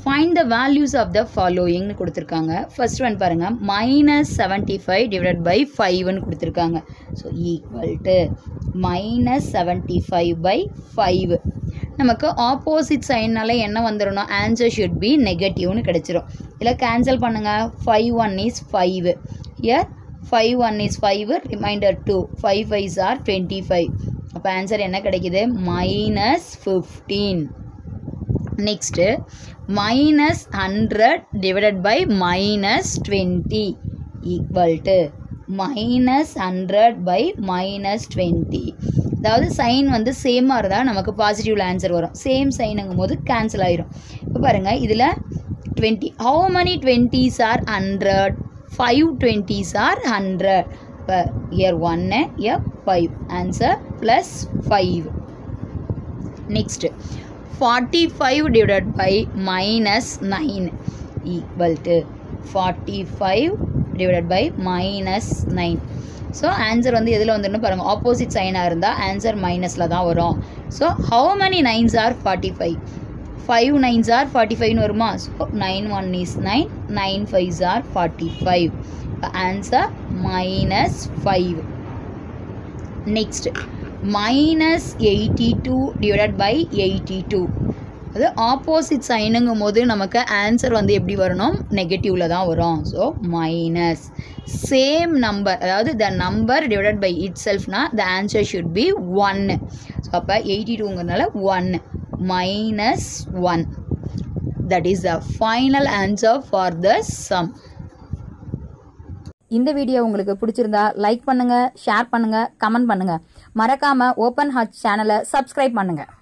find the values of the ஃபாலோயிங்னு கொடுத்துருக்காங்க first one பாருங்கள் minus seventy five divide by ஃபைவ்னு கொடுத்துருக்காங்க so equal to minus seventy five by five நமக்கு opposite சைன்னால என்ன வந்துடணும் ஆன்சர் ஷுட் பி நெகட்டிவ்னு கிடச்சிரும் இல்லை கேன்சல் பண்ணுங்கள் five one is five year five one is five reminder two five fives are twenty five அப்போ ஆன்சர் என்ன கிடைக்குது minus fifteen next minus hundred divided by minus twenty equal to minus hundred by minus twenty அதாவது sign வந்து சேமாக இருந்தால் நமக்கு பாசிட்டிவ்ல answer வரும் same சைனுங்கும் போது கேன்சல் ஆயிரும் இப்போ பாருங்கள் இதில் twenty how many twenties are hundred five twenties are hundred இப்போ இயர் ஒன்று year five answer plus five next forty five divided by minus nine equal to forty five divided by minus nine so answer வந்து எதில் வந்துடணும் பாருங்கள் opposite சைனாக இருந்தால் answer மைனஸில் தான் வரும் so how many nines are forty five five nines are forty ஃபைவ்னு வருமா so nine one is nine nine fives are forty five answer minus five next minus eighty two divided by eighty two அது opposite சைனுங்கும் போது நமக்கு answer வந்து எப்படி வரணும் நெகட்டிவில் தான் வரும் ஸோ மைனஸ் சேம் நம்பர் அதாவது the number divided by it செல்ஃப்னா த ஆன்சர் ஷுட் பி ஒன்று ஸோ அப்போ எயிட்டி டூங்கிறதுனால ஒன்று minus one that is the final answer for the sum இந்த வீடியோ உங்களுக்கு பிடிச்சிருந்தா லைக் பண்ணுங்க ஷேர் பண்ணுங்க கமெண்ட் பண்ணுங்க மறக்காம ஓப்பன் ஹார்ட் சேனலை சப்ஸ்கிரைப் பண்ணுங்க